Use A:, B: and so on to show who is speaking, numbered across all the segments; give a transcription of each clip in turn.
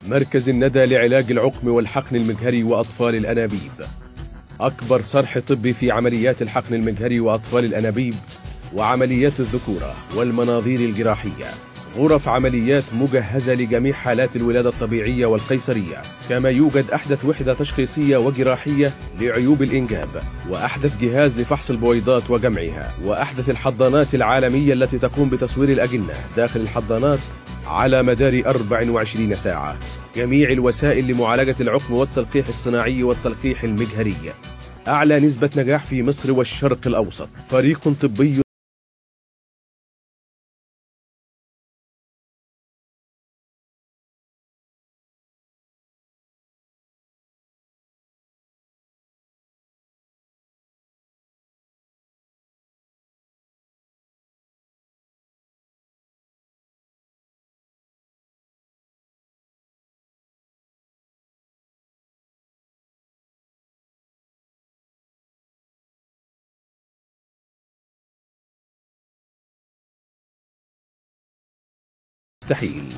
A: مركز الندى لعلاج العقم والحقن المجهري وأطفال الأنابيب أكبر صرح طبي في عمليات الحقن المجهري وأطفال الأنابيب وعمليات الذكورة والمناظير الجراحية غرف عمليات مجهزة لجميع حالات الولادة الطبيعية والقيصرية كما يوجد أحدث وحدة تشخيصية وجراحية لعيوب الإنجاب وأحدث جهاز لفحص البويضات وجمعها وأحدث الحضانات العالمية التي تقوم بتصوير الأجنة داخل الحضانات على مدار 24 ساعة جميع الوسائل لمعالجة العقم والتلقيح الصناعي والتلقيح المجهري أعلى نسبة نجاح في مصر والشرق الأوسط فريق طبي مستحيل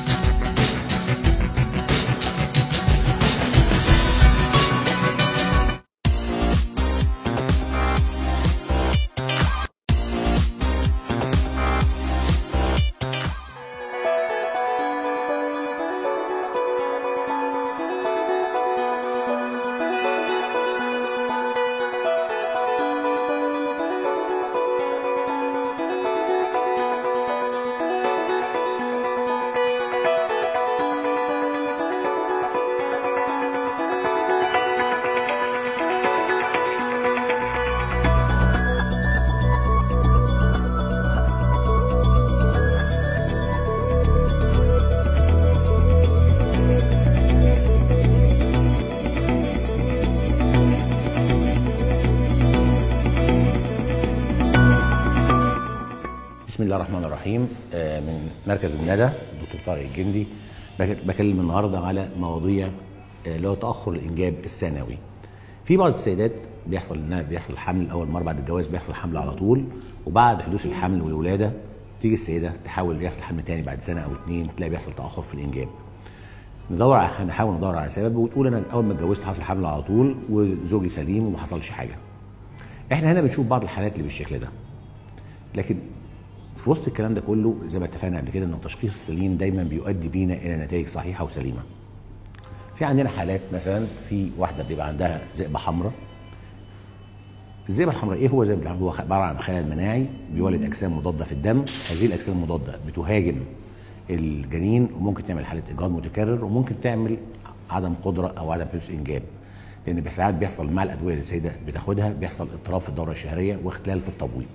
B: بسم الله الرحمن الرحيم آه، من مركز الندى الدكتور طارق الجندي بك- بكلم النهارده على مواضيع آه، اللي هو تاخر الانجاب الثانوي في بعض السيدات بيحصل انها بيحصل حمل اول مره بعد الجواز بيحصل حمل على طول وبعد حدوث الحمل والولاده تيجي السيده تحاول يحصل حمل تاني بعد سنه او اتنين تلاقي بيحصل تاخر في الانجاب ندور على هنحاول ندور على سبب وتقول انا اول ما اتجوزت حصل حمل على طول وزوجي سليم وما حصلش حاجه احنا هنا بنشوف بعض الحالات اللي بالشكل ده لكن في وسط الكلام ده كله زي ما اتفقنا قبل كده ان التشخيص السليم دايما بيؤدي بينا الى نتائج صحيحه وسليمه. في عندنا حالات مثلا في واحده بيبقى عندها ذئبه حمراء. الذئبه الحمراء ايه هو ذئبه هو عباره عن خلل مناعي بيولد اجسام مضاده في الدم، هذه الاجسام المضاده بتهاجم الجنين وممكن تعمل حاله اجهاض متكرر وممكن تعمل عدم قدره او عدم حدوث انجاب. لان ساعات بيحصل مع الادويه اللي السيده بتاخدها بيحصل اضطراب في الدوره الشهريه واختلال في التبويض.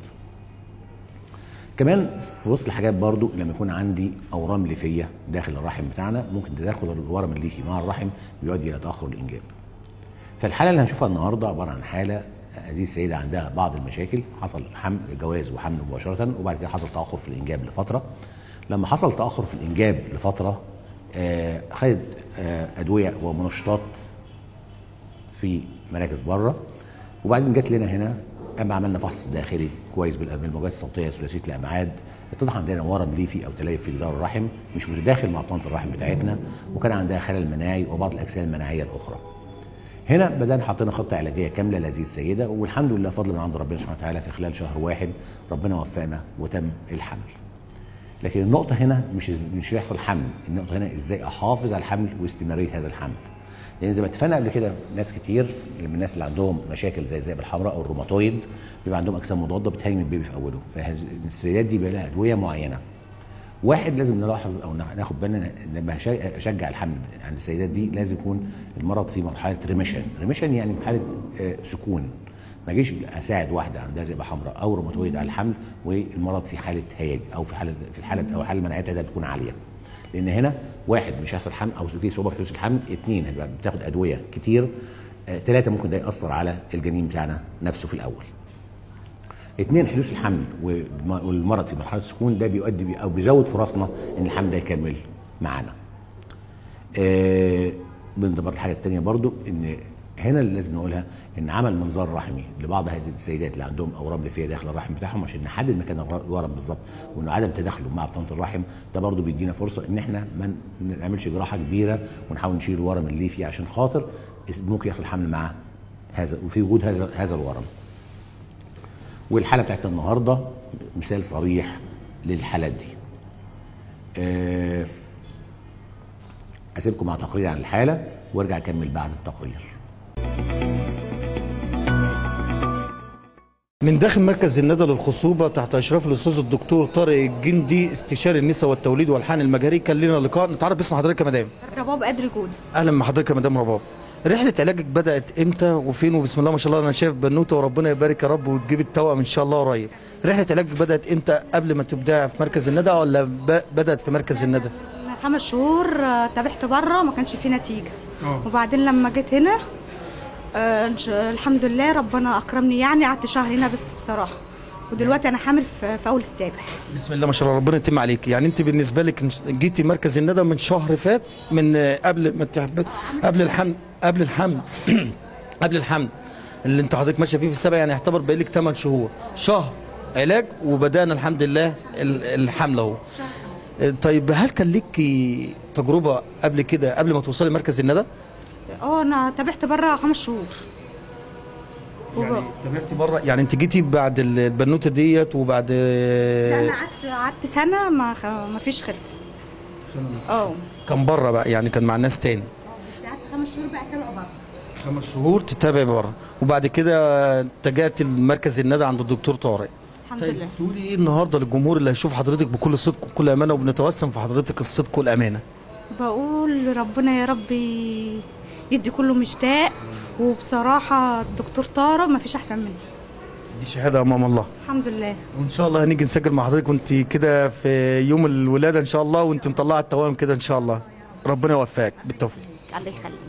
B: كمان في وسط الحاجات برضو لما يكون عندي اورام ليفيه داخل الرحم بتاعنا ممكن تداخل الورم الليفي مع الرحم بيؤدي الى تاخر الانجاب. فالحاله اللي هنشوفها النهارده عباره عن حاله هذه السيده عندها بعض المشاكل حصل حمل جواز وحمل مباشره وبعد كده حصل تاخر في الانجاب لفتره. لما حصل تاخر في الانجاب لفتره آه، خدت آه، ادويه ومنشطات في مراكز بره وبعدين جت لنا هنا اما عملنا فحص داخلي كويس بالموجات الصوتيه ثلاثيه الابعاد اتضح عندنا ورم ليفي او تليف في جدار الرحم مش متداخل مع بطانه الرحم بتاعتنا وكان عندها خلل مناعي وبعض الاجسام المناعيه الاخرى. هنا بدأنا حطينا خطة علاجية كاملة لهذه السيدة والحمد لله فضل من عند ربنا سبحانه وتعالى في خلال شهر واحد ربنا وفقنا وتم الحمل. لكن النقطة هنا مش مش يحصل حمل، النقطة هنا ازاي احافظ على الحمل واستمرارية هذا الحمل. لان زي ما اتفقنا قبل كده ناس كتير من الناس اللي عندهم مشاكل زي الذئبه الحمراء او الروماتويد بيبقى عندهم اجسام مضاده بتهاجم البيبي في اوله فالسيدات دي بيبقى لها ادويه معينه واحد لازم نلاحظ او ناخد بالنا لما هشا- اشجع الحمل عند السيدات دي لازم يكون المرض في مرحله ريميشن ريميشن يعني في حاله آه، سكون ما اجيش اساعد واحده عندها ذئبه حمراء او روماتويد على الحمل والمرض في حاله هياج او في حاله في الحاله او الحاله المناعيه بتاعتها تكون عاليه لان هنا واحد مش هيحصل حمل او في صعوبه في حدوث الحمل اثنين هتبقى بتاخد ادويه كتير ثلاثه ممكن ده ياثر على الجنين بتاعنا نفسه في الاول اثنين حدوث الحمل والم- والمرض في مرحله السكون ده بيؤدي بي او بيزود فرصنا ان الحمل ده يكمل معانا. آه، من ضمن الحاجه الثانيه برضو ان هنا اللي لازم نقولها ان عمل منظار رحمي لبعض هذه السيدات اللي عندهم اورام ليفيه داخل الرحم بتاعهم عشان نحدد مكان الر- الورم بالظبط وانه عدم تداخله مع بطانه الرحم ده برضو بيدينا فرصه ان احنا ما نعملش جراحه كبيره ونحاول نشيل الورم الليفي عشان خاطر ممكن يحصل حمل مع هذا وفي وجود هذا هذا الورم. والحاله بتاعتنا النهارده مثال صريح للحالات دي. آه، اسيبكم مع تقرير عن الحاله وارجع اكمل بعد التقرير.
C: من داخل مركز الندى للخصوبة تحت إشراف الأستاذ الدكتور طارق الجندي استشاري النساء والتوليد والحقن المجاري كان لنا لقاء نتعرف باسم حضرتك يا مدام
D: رباب قدر جود
C: أهلا بحضرتك يا مدام رباب رحلة علاجك بدأت إمتى وفين وبسم الله ما شاء الله أنا شايف بنوتة وربنا يبارك يا رب وتجيب التوأم إن شاء الله قريب رحلة علاجك بدأت إمتى قبل ما تبدأ في مركز الندى ولا ب- بدأت في مركز الندى؟
D: من خمس شهور آه، تابعت بره ما كانش فيه نتيجه وبعدين لما جيت هنا آه، إن شاء- الحمد لله ربنا اكرمني يعني قعدت شهر هنا بس بصراحه ودلوقتي انا حامل في, في اول السابع
C: بسم الله ما شاء الله ربنا يتم عليك يعني انت بالنسبه لك جيتي مركز الندى من شهر فات من قبل ما تحب قبل الحمل قبل الحمل قبل الحمل اللي انت حضرتك ماشيه فيه في السبع يعني يعتبر بقالك 8 شهور شهر علاج وبدانا الحمد لله ال- الحمل اهو طيب هل كان ليك تجربه قبل كده قبل ما توصلي مركز الندى؟
D: اه انا تابعت بره خمس شهور
C: يعني تابعتي بره يعني انت جيتي بعد البنوته ديت وبعد
D: لا انا قعدت قعدت سنه ما خ... ما فيش خلفه اه
C: كان بره بقى يعني كان مع ناس تاني
D: قعدت خمس شهور بقى تابع بره
C: خمس شهور تتابع بره وبعد كده اتجهت المركز الندى عند الدكتور طارق
D: الحمد
C: طيب
D: لله
C: تقولي ايه النهارده للجمهور اللي هيشوف حضرتك بكل صدق وكل امانه وبنتوسم في حضرتك الصدق والامانه
D: بقول ربنا يا رب ي- يدي كله مشتاق وبصراحه الدكتور طارق ما فيش احسن منه
C: دي شهاده امام الله
D: الحمد لله
C: وان شاء الله هنيجي نسجل مع حضرتك وانت كده في يوم الولاده ان شاء الله وانت مطلعه التوام كده ان شاء الله ربنا يوفقك بالتوفيق
D: الله يخليك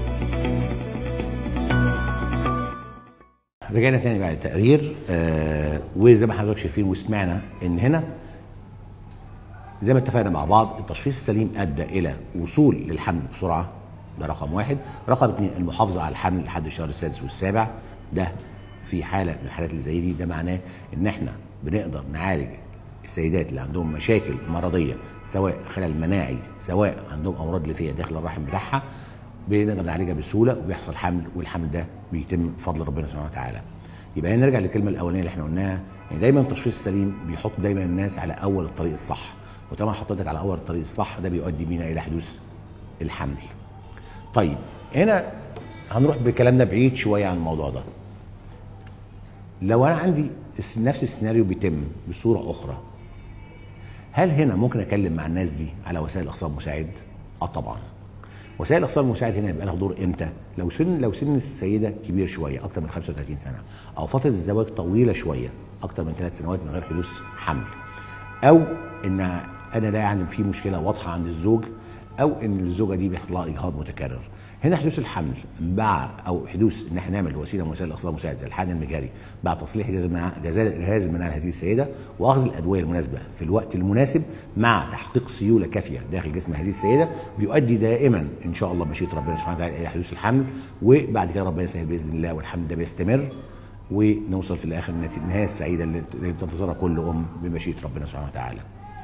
B: رجعنا تاني بعد التقرير آه وزي ما حضرتك شايفين وسمعنا ان هنا زي ما اتفقنا مع بعض التشخيص السليم ادى الى وصول للحمل بسرعه ده رقم واحد رقم اثنين المحافظه على الحمل لحد الشهر السادس والسابع ده في حاله من الحالات اللي زي دي ده معناه ان احنا بنقدر نعالج السيدات اللي عندهم مشاكل مرضيه سواء خلل مناعي سواء عندهم امراض ليفيه داخل الرحم بتاعها بنقدر نعالجها بسهوله وبيحصل حمل والحمل ده بيتم بفضل ربنا سبحانه وتعالى. يبقى هنا نرجع للكلمه الاولانيه اللي احنا قلناها يعني دايما التشخيص السليم بيحط دايما الناس على اول الطريق الصح وطالما حطيتك على اول الطريق الصح ده بيؤدي بينا الى حدوث الحمل. طيب هنا هنروح بكلامنا بعيد شويه عن الموضوع ده. لو انا عندي الس- نفس السيناريو بيتم بصوره اخرى هل هنا ممكن اتكلم مع الناس دي على وسائل اخصاب مساعد؟ اه طبعا. وسائل الاخصاب المساعد هنا يبقى لها دور امتى؟ لو سن لو سن السيده كبير شويه اكتر من 35 سنه او فتره الزواج طويله شويه اكتر من ثلاث سنوات من غير حدوث حمل او ان انا لا عندي في مشكله واضحه عند الزوج او ان الزوجه دي بيحصل لها اجهاض متكرر هنا حدوث الحمل مع او حدوث ان احنا نعمل وسيله من وسائل الاخصاب المساعد زي الحقن المجاري بعد تصليح جهاز المناعه جهاز المناعه لهذه السيده واخذ الادويه المناسبه في الوقت المناسب مع تحقيق سيوله كافيه داخل جسم هذه السيده بيؤدي دائما ان شاء الله بمشيئه ربنا سبحانه وتعالى الى حدوث الحمل وبعد كده ربنا يسهل باذن الله والحمل ده بيستمر ونوصل في الاخر للنهايه السعيده اللي اللي بتنتظرها كل ام بمشيئه ربنا سبحانه وتعالى.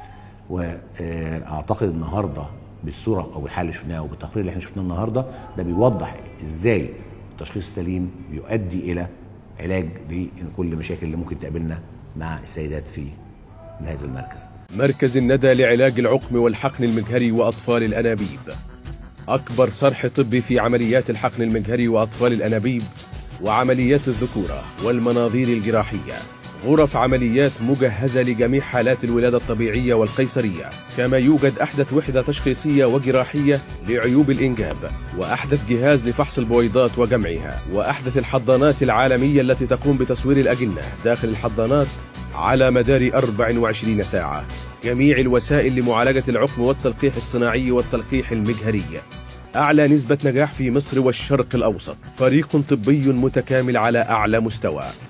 B: واعتقد النهارده بالصوره او الحاله اللي شفناها وبالتقرير اللي احنا شفناه النهارده ده بيوضح ازاي التشخيص السليم بيؤدي الى علاج لكل المشاكل اللي ممكن تقابلنا مع السيدات في هذا المركز.
A: مركز الندى لعلاج العقم والحقن المجهري وأطفال الأنابيب أكبر صرح طبي في عمليات الحقن المجهري وأطفال الأنابيب وعمليات الذكورة والمناظير الجراحية غرف عمليات مجهزة لجميع حالات الولادة الطبيعية والقيصرية كما يوجد أحدث وحدة تشخيصية وجراحية لعيوب الإنجاب وأحدث جهاز لفحص البويضات وجمعها وأحدث الحضانات العالمية التي تقوم بتصوير الأجنة داخل الحضانات على مدار 24 ساعة جميع الوسائل لمعالجة العقم والتلقيح الصناعي والتلقيح المجهري أعلى نسبة نجاح في مصر والشرق الأوسط فريق طبي متكامل على أعلى مستوى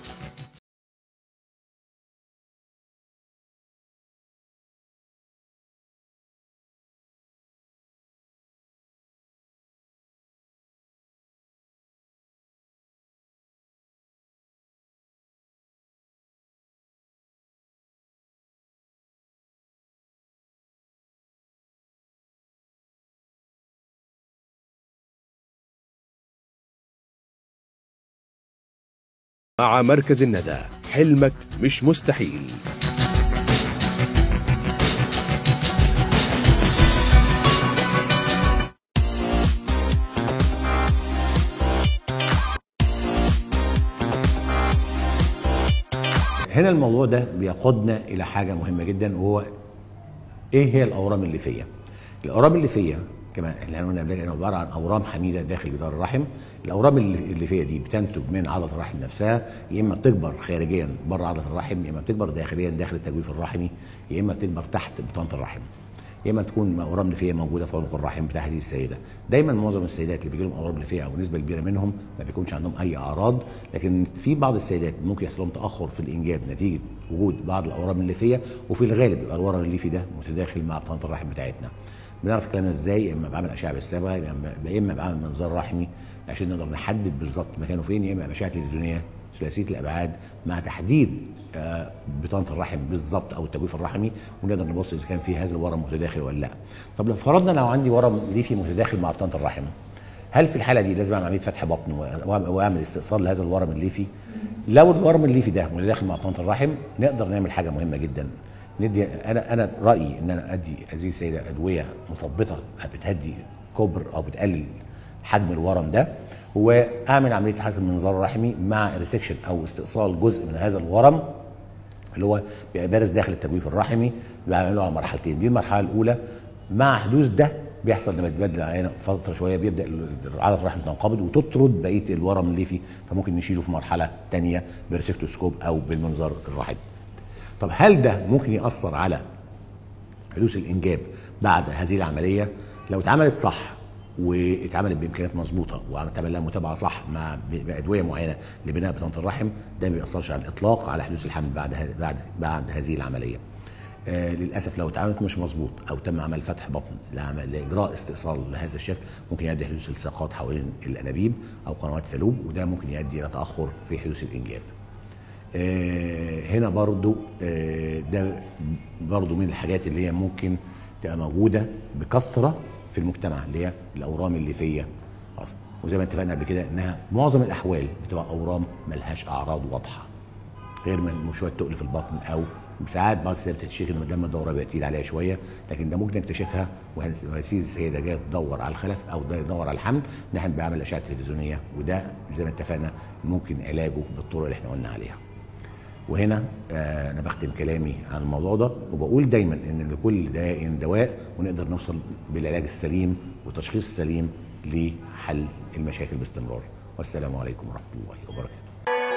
A: مع مركز الندى حلمك مش مستحيل
B: هنا الموضوع ده بيقودنا الى حاجه مهمه جدا وهو ايه هي الاورام الليفيه الاورام الليفيه كما اللي قلنا قبل كده عباره عن اورام حميده داخل جدار الرحم الاورام الليفيه دي بتنتج من عضله الرحم نفسها يا اما بتكبر خارجيا بره عضله الرحم يا اما بتكبر داخليا داخل التجويف الرحمي يا اما بتكبر تحت بطانه الرحم يا اما تكون اورام ليفيه موجوده في عنق الرحم بتاع هذه السيده دايما معظم السيدات اللي بيجي لهم اورام ليفيه او نسبه كبيره منهم ما بيكونش عندهم اي اعراض لكن في بعض السيدات ممكن يحصل لهم تاخر في الانجاب نتيجه وجود بعض الاورام الليفيه وفي الغالب يبقى الورم الليفي ده متداخل مع بطانه الرحم بتاعتنا بنعرف الكلام ده ازاي يا اما بعمل اشعه بالصبغه يا اما يا اما بعمل منظار رحمي عشان نقدر نحدد بالظبط مكانه فين يا اما اشعه تلفزيونيه ثلاثيه الابعاد مع تحديد آه، بطانه الرحم بالظبط او التجويف الرحمي ونقدر نبص اذا كان في هذا الورم متداخل ولا لا. طب لو فرضنا لو عندي ورم ليفي متداخل مع بطانه الرحم هل في الحاله دي لازم اعمل عمليه فتح بطن وأعمل- واعمل استئصال لهذا الورم الليفي؟ لو الورم الليفي ده متداخل مع بطانه الرحم نقدر نعمل حاجه مهمه جدا ندي انا انا رايي ان انا ادي هذه السيده ادويه مثبطه بتهدي كبر او بتقلل حجم الورم ده واعمل عمليه حسم منظار رحمي مع ريسكشن او استئصال جزء من هذا الورم اللي هو بيبقى بارز داخل التجويف الرحمي بعمله على مرحلتين دي المرحله الاولى مع حدوث ده بيحصل لما تبدل العينه فتره شويه بيبدا عضله الرحم تنقبض وتطرد بقيه الورم الليفي فممكن نشيله في مرحله ثانيه بريسكتوسكوب او بالمنظار الرحمي. طب هل ده ممكن ياثر على حدوث الانجاب بعد هذه العمليه لو اتعملت صح واتعملت بامكانيات مظبوطه واتعمل لها متابعه صح مع بادويه معينه لبناء بطانه الرحم ده ما بيأثرش على الاطلاق على حدوث الحمل بعد ه- بعد بعد هذه العمليه. آه للاسف لو اتعملت مش مظبوط او تم عمل فتح بطن لعمل لاجراء استئصال لهذا الشكل ممكن يؤدي حدوث التصاقات حوالين الانابيب او قنوات فالوب وده ممكن يؤدي الى تاخر في حدوث الانجاب. آه، هنا برضو آه، ده برضو من الحاجات اللي هي ممكن تبقى موجودة بكثرة في المجتمع اللي هي الأورام الليفية خلاص. وزي ما اتفقنا قبل كده انها في معظم الاحوال بتبقى اورام ملهاش اعراض واضحه غير من شويه تقل في البطن او ساعات بعض السيدات بتشتكي ان دم الدوره بيبقى تقيل عليها شويه لكن ده ممكن نكتشفها وهذه السيده جايه تدور على الخلف او ده يدور على الحمل ان احنا بنعمل اشعه تلفزيونيه وده زي ما اتفقنا ممكن علاجه بالطرق اللي احنا قلنا عليها. وهنا آه انا بختم كلامي عن الموضوع ده وبقول دايما ان لكل داء دواء ونقدر نوصل بالعلاج السليم والتشخيص السليم لحل المشاكل باستمرار والسلام عليكم ورحمه الله وبركاته.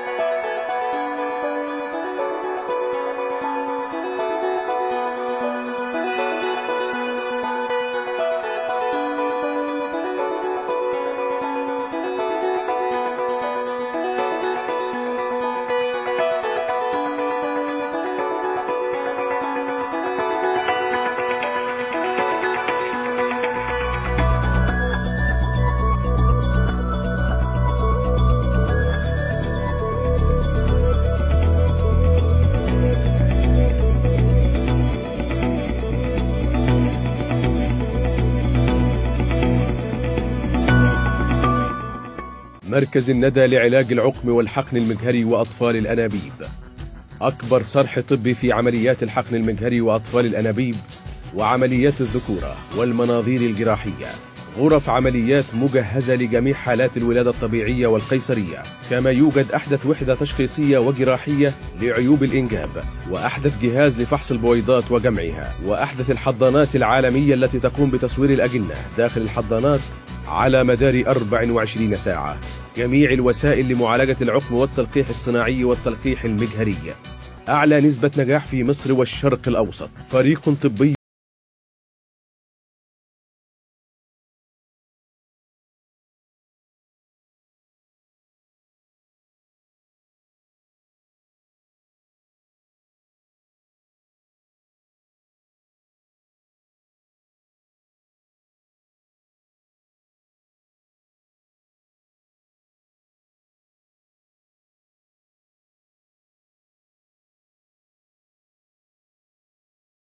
A: مركز الندى لعلاج العقم والحقن المجهري وأطفال الأنابيب أكبر صرح طبي في عمليات الحقن المجهري وأطفال الأنابيب وعمليات الذكورة والمناظير الجراحية غرف عمليات مجهزة لجميع حالات الولادة الطبيعية والقيصرية كما يوجد أحدث وحدة تشخيصية وجراحية لعيوب الإنجاب وأحدث جهاز لفحص البويضات وجمعها وأحدث الحضانات العالمية التي تقوم بتصوير الأجنة داخل الحضانات على مدار 24 ساعة جميع الوسائل لمعالجة العقم والتلقيح الصناعي والتلقيح المجهري أعلى نسبة نجاح في مصر والشرق الأوسط فريق طبي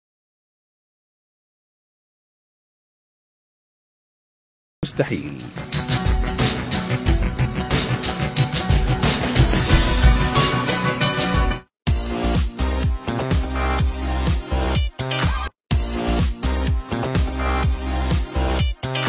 A: مستحيل